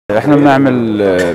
احنا بنعمل آه،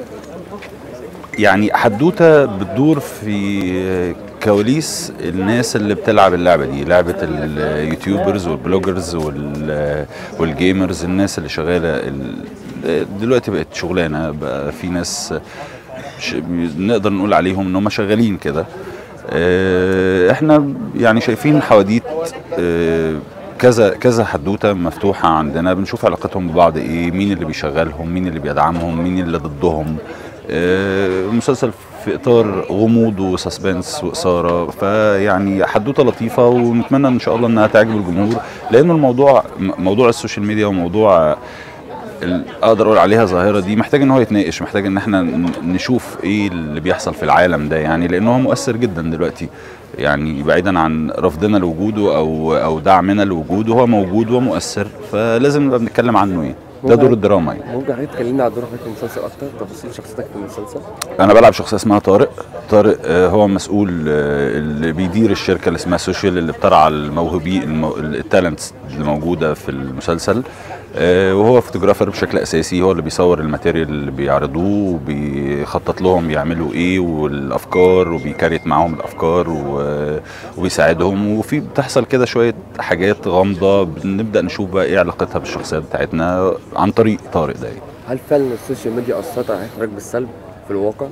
يعني حدوته بتدور في كواليس الناس اللي بتلعب اللعبه دي لعبه اليوتيوبرز والبلوجرز وال- والجيمرز الناس اللي شغاله ال- دلوقتي بقت شغلانه بقى في ناس ش- نقدر نقول عليهم ان هم شغالين كده آه، احنا يعني شايفين حواديت آه، كذا كذا حدوته مفتوحه عندنا بنشوف علاقتهم ببعض ايه مين اللي بيشغلهم مين اللي بيدعمهم مين اللي ضدهم آه، مسلسل في اطار غموض وسسبنس واثاره فيعني حدوته لطيفه ونتمنى ان شاء الله انها تعجب الجمهور لان الموضوع م- موضوع السوشيال ميديا وموضوع ال- اقدر اقول عليها ظاهره دي محتاج ان هو يتناقش محتاج ان احنا ن- نشوف ايه اللي بيحصل في العالم ده يعني لانه هو مؤثر جدا دلوقتي يعني بعيدا عن رفضنا لوجوده او او دعمنا لوجوده هو موجود ومؤثر فلازم نبقى بنتكلم عنه يعني ده دور الدراما يعني ممكن حضرتك تكلمنا عن دور حضرتك في المسلسل اكتر تفاصيل شخصيتك في المسلسل انا بلعب شخصيه اسمها طارق طارق آه، هو مسؤول آه، اللي بيدير الشركه اللي اسمها سوشيال اللي بترعى الموهوبين المو... التالنتس اللي موجوده في المسلسل آه، وهو فوتوغرافر بشكل اساسي هو اللي بيصور الماتيريال اللي بيعرضوه وبيخطط لهم بيعملوا ايه والافكار وبيكريت معاهم الافكار و... وبيساعدهم وفي بتحصل كده شويه حاجات غامضه بنبدا نشوف بقى ايه علاقتها بالشخصيات بتاعتنا عن طريق طارق ده يعني. هل فعلا السوشيال ميديا اثرت على حياه حضرتك بالسلب في الواقع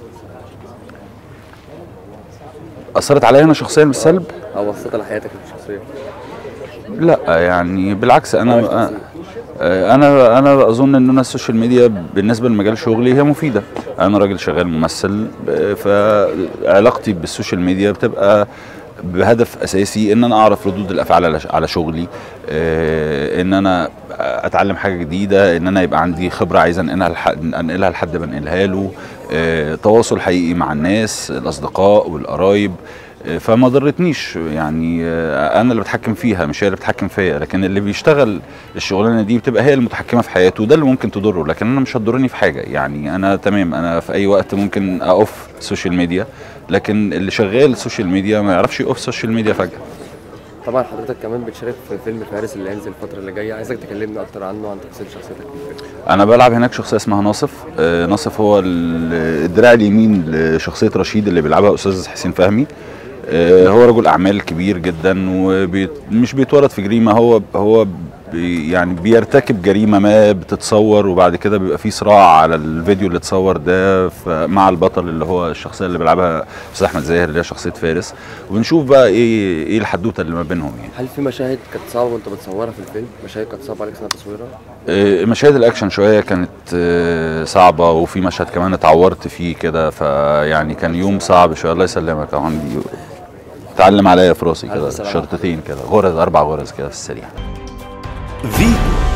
اثرت عليا انا شخصيا بالسلب او اثرت على حياتك الشخصيه لا يعني بالعكس انا انا انا اظن ان انا السوشيال ميديا بالنسبه لمجال شغلي هي مفيده انا راجل شغال ممثل فعلاقتي بالسوشيال ميديا بتبقى بهدف اساسي ان انا اعرف ردود الافعال على على شغلي آه، ان انا اتعلم حاجه جديده ان انا يبقى عندي خبره عايز انقلها لح- انقلها لحد بنقلها له آه، تواصل حقيقي مع الناس الاصدقاء والقرايب آه، فما ضرتنيش يعني آه، انا اللي بتحكم فيها مش هي اللي بتحكم فيا لكن اللي بيشتغل الشغلانه دي بتبقى هي المتحكمه في حياته وده اللي ممكن تضره لكن انا مش هتضرني في حاجه يعني انا تمام انا في اي وقت ممكن اقف سوشيال ميديا لكن اللي شغال سوشيال ميديا ما يعرفش يقف سوشيال ميديا فجاه طبعا حضرتك كمان بتشارك في فيلم فارس اللي هينزل الفتره اللي جايه عايزك تكلمنا اكتر عنه عن تفاصيل شخصيتك في الفيلم انا بلعب هناك شخصيه اسمها ناصف آه، ناصف هو ال- الدراع اليمين لشخصيه رشيد اللي بيلعبها استاذ حسين فهمي آه، هو رجل اعمال كبير جدا ومش بيتورط في جريمه هو هو بي يعني بيرتكب جريمه ما بتتصور وبعد كده بيبقى في صراع على الفيديو اللي اتصور ده ف- مع البطل اللي هو الشخصيه اللي بيلعبها استاذ احمد زاهر اللي هي شخصيه فارس وبنشوف بقى ايه ايه الحدوته اللي ما بينهم يعني هل في مشاهد كانت صعبه وانت بتصورها في الفيلم مشاهد كانت صعبه عليك سنه تصويرها آه، مشاهد الاكشن شويه كانت آه، صعبه وفي مشهد كمان اتعورت فيه كده فيعني كان يوم صعب شويه الله يسلمك يا عندي اتعلم عليا في راسي كده ألف سلامة. شرطتين كده غرز اربع غرز كده في السريع فيتو